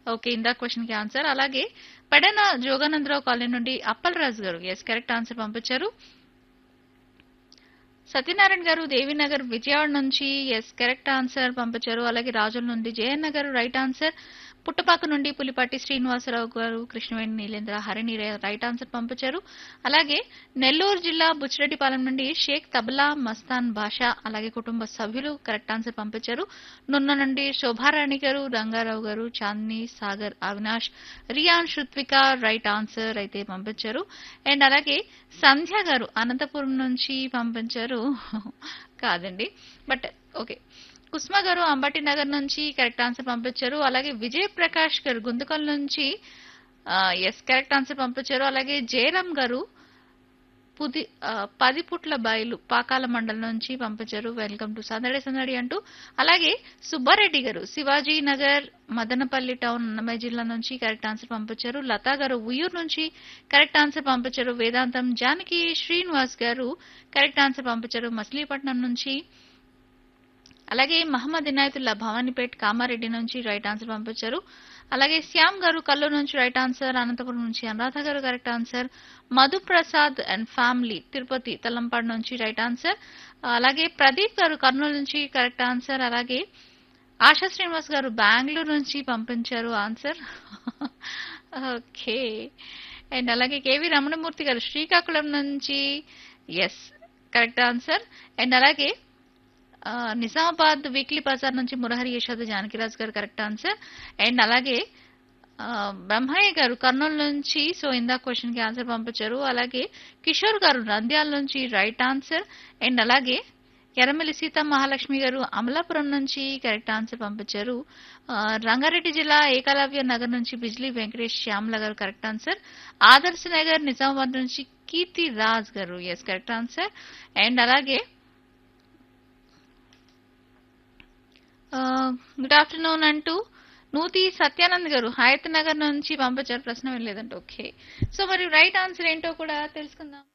okay ఇందా question కి answer అలాగే పెడన జోగానందరావు కాలనీ నుండి అప్పలరాజు గారు ఎస్ కరెక్ట్ ఆన్సర్ పంపించారు సత్యనారాయణ గారు దేవీనగర్ విజయవాడ నుంచి ఎస్ కరెక్ట్ ఆన్సర్ పంపించారు అలాగే రాజుల నుండి జయన్ నగర్ రైట్ ఆన్సర్ పుట్టపాక నుండి పులిపాటి శ్రీనివాసరావు గారు కృష్ణవేణి నీలేంద్ర హరిణి రైట్ ఆన్సర్ పంపించారు అలాగే నెల్లూరు జిల్లా బుచ్చిరెడ్డిపాలెం నుండి షేక్ తబలా మస్తాన్ బాషా అలాగే కుటుంబ సభ్యులు కరెక్ట్ ఆన్సర్ పంపించారు నున్న నుండి శోభారాణి గారు రంగారావు గారు చాందిని సాగర్ అవినాష్ రియాన్ శృత్విక రైట్ ఆన్సర్ అయితే పంపించారు అండ్ అలాగే సంధ్య గారు అనంతపురం నుంచి పంపించారు కాదండి బట్ ఓకే కుస్మ గారు అంబటి నగర్ నుంచి కరెక్ట్ ఆన్సర్ పంపించారు అలాగే విజయ్ ప్రకాష్ గారు గుంతకల్ నుంచి ఎస్ కరెక్ట్ ఆన్సర్ పంపించారు అలాగే జయరామ్ గారు పుది ఆ, పది పుట్ల బయలు పాకాల మండలం నుంచి పంపించారు వెల్కమ్ టు సందడి సందడి అంటూ అలాగే సుబ్బారెడ్డి గారు శివాజీ నగర్ మదనపల్లి టౌన్ అన్నమయ్య జిల్లా నుంచి కరెక్ట్ ఆన్సర్ పంపించారు లతా గారు ఉయ్యూరు నుంచి కరెక్ట్ ఆన్సర్ పంపించారు వేదాంతం జానకి శ్రీనివాస్ గారు కరెక్ట్ ఆన్సర్ పంపించారు మచిలీపట్నం నుంచి అలాగే మహమ్మద్ ఇనాయతుల్లా భవానీపేట్ కామారెడ్డి నుంచి రైట్ ఆన్సర్ పంపించారు అలాగే శ్యామ్ గారు కల్లూరు నుంచి రైట్ ఆన్సర్ అనంతపురం నుంచి Anuradha garu correct answer Madhu Prasad and family Tirupati Talampadu నుంచి రైట్ ఆన్సర్ అలాగే ప్రదీప్ గారు కర్నూలు నుంచి కరెక్ట్ ఆన్సర్ అలాగే ఆశా శ్రీనివాస్ గారు బెంగళూరు నుంచి పంపించారు ఆన్సర్ ఓకే అండ్ అలాగే కేవి రమణమూర్తి గారు శ్రీకాకుళం నుంచి ఎస్ కరెక్ట్ ఆన్సర్ అండ్ అలాగే ఆ, నిజామాబాద్ వీక్లీ బజార్ నుంచి మురహరి యశోద జానకిరాజ్ గారు కరెక్ట్ ఆన్సర్ అండ్ అలాగే ఆ, బ్రహ్మయ్య గారు కర్నూలు నుంచి సో ఇందా క్వశ్చన్ కి ఆన్సర్ పంపించారు అలాగే కిషోర్ గారు నంద్యాల నుంచి రైట్ ఆన్సర్ అండ్ అలాగే ఎర్రమల్లి సీతా మహాలక్ష్మి గారు అమలాపురం నుంచి కరెక్ట్ ఆన్సర్ పంపించారు ఆ, రంగారెడ్డి జిల్లా ఏకలవ్య నగర్ నుంచి బిజ్లీ వెంకటేష్ శ్యామల గారు కరెక్ట్ ఆన్సర్ ఆదర్శ్ నగర్ నిజామాబాద్ నుంచి Keerthi Raj garu yes correct answer and అలాగే గుడ్ ఆఫ్టర్నూన్ అంటూ నూతి సత్యానంద్ గారు హయత్ నగర్ నుంచి పంపించారు ప్రశ్న వెళ్ళలేదంట ఓకే సో మరి రైట్ ఆన్సర్ ఏంటో కూడా తెలుసుకుందాం